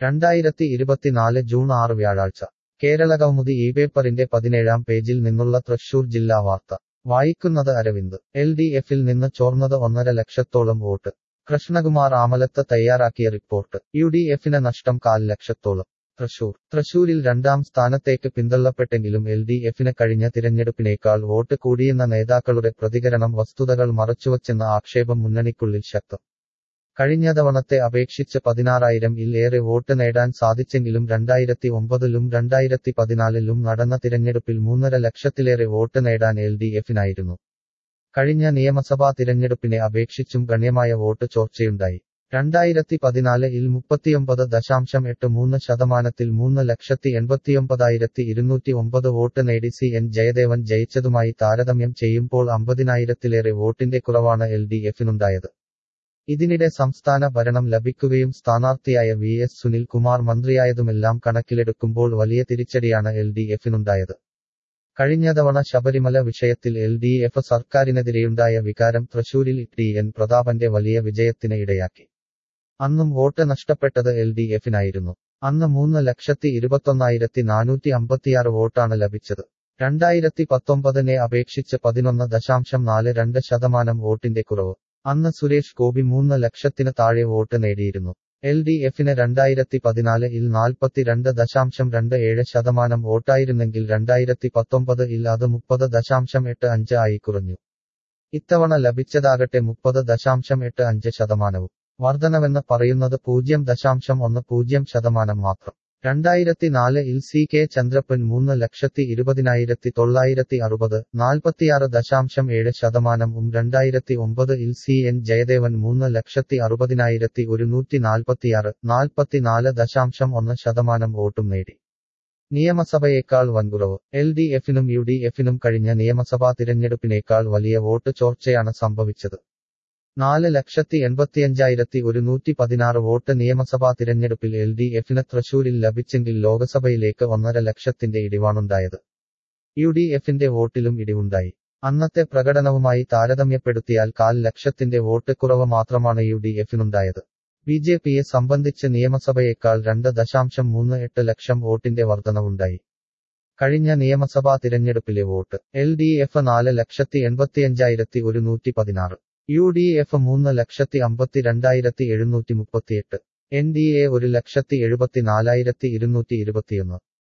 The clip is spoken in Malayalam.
രണ്ടായിരത്തി ഇരുപത്തിനാല് ജൂൺ ആറ് വ്യാഴാഴ്ച കേരളകൗമുദി ഈ പേപ്പറിന്റെ പതിനേഴാം പേജിൽ നിന്നുള്ള തൃശൂർ ജില്ലാ വാർത്ത വായിക്കുന്നത് അരവിന്ദ് എൽ ഡി എഫിൽ നിന്ന് ചോർന്നത് ഒന്നര ലക്ഷത്തോളം വോട്ട് കൃഷ്ണകുമാർ ആമലത്ത് തയ്യാറാക്കിയ റിപ്പോർട്ട് യു ഡി എഫിന് നഷ്ടം കാൽ ലക്ഷത്തോളം തൃശൂർ തൃശൂരിൽ രണ്ടാം സ്ഥാനത്തേക്ക് പിന്തള്ളപ്പെട്ടെങ്കിലും എൽ ഡി എഫിന് കഴിഞ്ഞ തിരഞ്ഞെടുപ്പിനേക്കാൾ വോട്ട് കൂടിയെന്ന നേതാക്കളുടെ പ്രതികരണം വസ്തുതകൾ മറച്ചുവച്ചെന്ന ആക്ഷേപം മുന്നണിക്കുള്ളിൽ ശക്തം കഴിഞ്ഞ തവണത്തെ അപേക്ഷിച്ച് പതിനാറായിരം ഇൽ ഏറെ വോട്ട് നേടാൻ സാധിച്ചെങ്കിലും രണ്ടായിരത്തി ഒമ്പതിലും രണ്ടായിരത്തി പതിനാലിലും നടന്ന തിരഞ്ഞെടുപ്പിൽ മൂന്നര ലക്ഷത്തിലേറെ വോട്ട് നേടാൻ എൽ ഡി എഫിനായിരുന്നു കഴിഞ്ഞ നിയമസഭാ തിരഞ്ഞെടുപ്പിനെ അപേക്ഷിച്ചും ഗണ്യമായ വോട്ട് ചോർച്ചയുണ്ടായി രണ്ടായിരത്തി പതിനാല് ഇൽ മുപ്പത്തിയൊമ്പത് ദശാംശം എട്ട് മൂന്ന് ശതമാനത്തിൽ മൂന്ന് ലക്ഷത്തി എൺപത്തിയൊമ്പതായിരത്തി ഇരുന്നൂറ്റി ഒമ്പത് വോട്ട് നേടി സി എൻ ജയദേവൻ ജയിച്ചതുമായി താരതമ്യം ചെയ്യുമ്പോൾ അമ്പതിനായിരത്തിലേറെ വോട്ടിന്റെ കുറവാണ് എൽ ഡി എഫിനുണ്ടായത് ഇതിനിടെ സംസ്ഥാന ഭരണം ലഭിക്കുകയും സ്ഥാനാർത്ഥിയായ വി എസ് സുനിൽ കുമാർ മന്ത്രിയായതുമെല്ലാം കണക്കിലെടുക്കുമ്പോൾ വലിയ തിരിച്ചടിയാണ് എൽ ഡി എഫിനുണ്ടായത് കഴിഞ്ഞ തവണ ശബരിമല വിഷയത്തിൽ എൽ ഡി എഫ് സർക്കാരിനെതിരെയുണ്ടായ വികാരം തൃശൂരിൽ ടി എൻ പ്രതാപന്റെ വലിയ വിജയത്തിന് ഇടയാക്കി അന്നും വോട്ട് നഷ്ടപ്പെട്ടത് എൽ ഡി എഫിനായിരുന്നു അന്ന് മൂന്ന് ലക്ഷത്തി ഇരുപത്തൊന്നായിരത്തി നാനൂറ്റി അമ്പത്തിയാറ് വോട്ടാണ് ലഭിച്ചത് രണ്ടായിരത്തി പത്തൊമ്പതിനെ അപേക്ഷിച്ച് പതിനൊന്ന് ദശാംശം നാല് രണ്ട് ശതമാനം വോട്ടിന്റെ കുറവ് അന്ന് സുരേഷ് ഗോപി മൂന്ന് ലക്ഷത്തിന് താഴെ വോട്ട് നേടിയിരുന്നു എൽ ഡി എഫിന് രണ്ടായിരത്തി പതിനാല് ഇൽ നാൽപ്പത്തിരണ്ട് ദശാംശം രണ്ട് ഏഴ് ശതമാനം വോട്ടായിരുന്നെങ്കിൽ രണ്ടായിരത്തി പത്തൊമ്പത് ഇൽ അത് മുപ്പത് ദശാംശം എട്ട് അഞ്ച് ആയി കുറഞ്ഞു ഇത്തവണ ലഭിച്ചതാകട്ടെ മുപ്പത് ദശാംശം എട്ട് അഞ്ച് ശതമാനവും വർധനവെന്ന് പറയുന്നത് പൂജ്യം ദശാംശം ഒന്ന് പൂജ്യം ശതമാനം മാത്രം രണ്ടായിരത്തി നാല് ഇൽ സി കെ ചന്ദ്രപ്പൻ മൂന്ന് ലക്ഷത്തി ഇരുപതിനായിരത്തി തൊള്ളായിരത്തി അറുപത് നാൽപ്പത്തിയാറ് ദശാംശം ഏഴ് ശതമാനവും രണ്ടായിരത്തി ഒമ്പത് ഇൽ സി എൻ ജയദേവൻ മൂന്ന് ലക്ഷത്തി അറുപതിനായിരത്തി ഒരുന്നൂറ്റി നാൽപ്പത്തിയാറ് നാൽപ്പത്തിനാല് ദശാംശം ഒന്ന് ശതമാനം വോട്ടും നേടി നിയമസഭയേക്കാൾ വൻകുറവ് എൽ ഡി എഫിനും യു ഡി എഫിനും കഴിഞ്ഞ നിയമസഭാ തിരഞ്ഞെടുപ്പിനേക്കാൾ വലിയ വോട്ട് ചോർച്ചയാണ് സംഭവിച്ചത് നാല് ലക്ഷത്തി എൺപത്തിയഞ്ചായിരത്തി ഒരുന്നൂറ്റി പതിനാറ് വോട്ട് നിയമസഭാ തിരഞ്ഞെടുപ്പിൽ എൽ ഡി എഫിന് തൃശൂരിൽ ലഭിച്ചെങ്കിൽ ലോക്സഭയിലേക്ക് ഒന്നര ലക്ഷത്തിന്റെ ഇടിവാണുണ്ടായത് യു ഡി എഫിന്റെ വോട്ടിലും ഇടിവുണ്ടായി അന്നത്തെ പ്രകടനവുമായി താരതമ്യപ്പെടുത്തിയാൽ കാൽ ലക്ഷത്തിന്റെ വോട്ട് കുറവ് മാത്രമാണ് യു ഡി എഫിനുണ്ടായത് ബി ജെ പിയെ സംബന്ധിച്ച് നിയമസഭയേക്കാൾ രണ്ട് ദശാംശം മൂന്ന് എട്ട് ലക്ഷം വോട്ടിന്റെ വർധനവുണ്ടായി കഴിഞ്ഞ നിയമസഭാ തിരഞ്ഞെടുപ്പിലെ വോട്ട് എൽ ഡി എഫ് നാല് ലക്ഷത്തി എൺപത്തിയഞ്ചായിരത്തി ഒരുന്നൂറ്റി പതിനാറ് യു ഡി എഫ് മൂന്ന് ലക്ഷത്തി അമ്പത്തിരണ്ടായിരത്തി എഴുന്നൂറ്റി മുപ്പത്തിയെട്ട് എൻ ഡി എ ഒരു ലക്ഷത്തി എഴുപത്തിനാലായിരത്തി ഇരുന്നൂറ്റി ഇരുപത്തിയൊന്ന്